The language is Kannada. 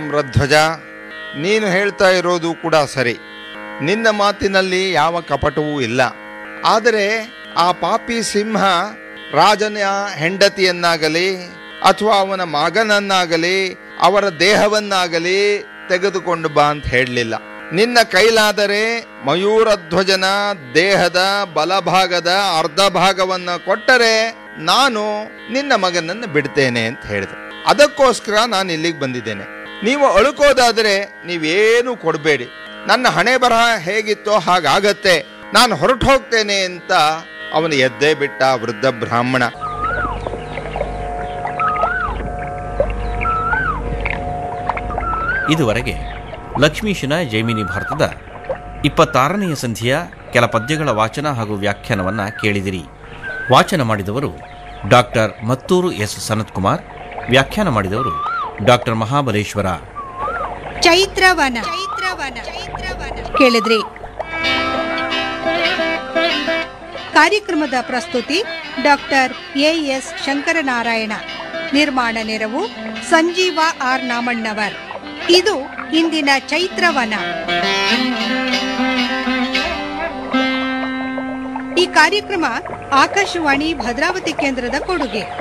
ಧ್ವಜ ನೀನು ಹೇಳ್ತಾ ಇರೋದು ಕೂಡ ಸರಿ ನಿನ್ನ ಮಾತಿನಲ್ಲಿ ಯಾವ ಕಪಟವೂ ಇಲ್ಲ ಆದರೆ ಆ ಪಾಪಿ ಸಿಂಹ ರಾಜನ ಹೆಂಡತಿಯನ್ನಾಗಲಿ ಅಥವಾ ಅವನ ಮಗನನ್ನಾಗಲಿ ಅವರ ದೇಹವನ್ನಾಗಲಿ ತೆಗೆದುಕೊಂಡು ಬಾ ಅಂತ ಹೇಳಲಿಲ್ಲ ನಿನ್ನ ಕೈಲಾದರೆ ಮಯೂರಧ್ವಜನ ದೇಹದ ಬಲಭಾಗದ ಅರ್ಧ ಭಾಗವನ್ನ ಕೊಟ್ಟರೆ ನಾನು ನಿನ್ನ ಮಗನನ್ನು ಬಿಡ್ತೇನೆ ಅಂತ ಹೇಳಿದೆ ಅದಕ್ಕೋಸ್ಕರ ನಾನು ಇಲ್ಲಿಗೆ ಬಂದಿದ್ದೇನೆ ನೀವು ಅಳುಕೋದಾದರೆ ನೀವೇನು ಕೊಡಬೇಡಿ ನನ್ನ ಹಣೆ ಬರಹ ಹೇಗಿತ್ತೋ ಹಾಗಾಗತ್ತೆ ನಾನು ಹೊರಟು ಹೋಗ್ತೇನೆ ಅಂತ ಅವನು ಎದ್ದೇ ಬಿಟ್ಟ ಆ ವೃದ್ಧ ಬ್ರಾಹ್ಮಣ ಇದುವರೆಗೆ ಲಕ್ಷ್ಮೀಶನ ಜೈಮಿನಿ ಭಾರತದ ಇಪ್ಪತ್ತಾರನೆಯ ಸಂಧಿಯ ಕೆಲ ಪದ್ಯಗಳ ವಾಚನ ಹಾಗೂ ವ್ಯಾಖ್ಯಾನವನ್ನು ಕೇಳಿದಿರಿ ವಾಚನ ಮಾಡಿದವರು ಡಾಕ್ಟರ್ ಮತ್ತೂರು ಎಸ್ ಸನತ್ಕುಮಾರ್ ವ್ಯಾಖ್ಯಾನ ಮಾಡಿದವರು ಡಾಕ್ಟರ್ ಮಹಾಬಲೇಶ್ವರ ಚೈತ್ರವನ ಚೈತ್ರವನ ಕೇಳಿದ್ರಿ ಕಾರ್ಯಕ್ರಮದ ಪ್ರಸ್ತುತಿ ಡಾಕ್ಟರ್ ಎ ಎಸ್ ಶಂಕರನಾರಾಯಣ ನಿರ್ಮಾಣ ನೆರವು ಸಂಜೀವ ಆರ್ ನಾಮಣ್ಣವರ್ ಇದು ಇಂದಿನ ಚೈತ್ರವನ ಈ ಕಾರ್ಯಕ್ರಮ ಆಕಾಶವಾಣಿ ಭದ್ರಾವತಿ ಕೇಂದ್ರದ ಕೊಡುಗೆ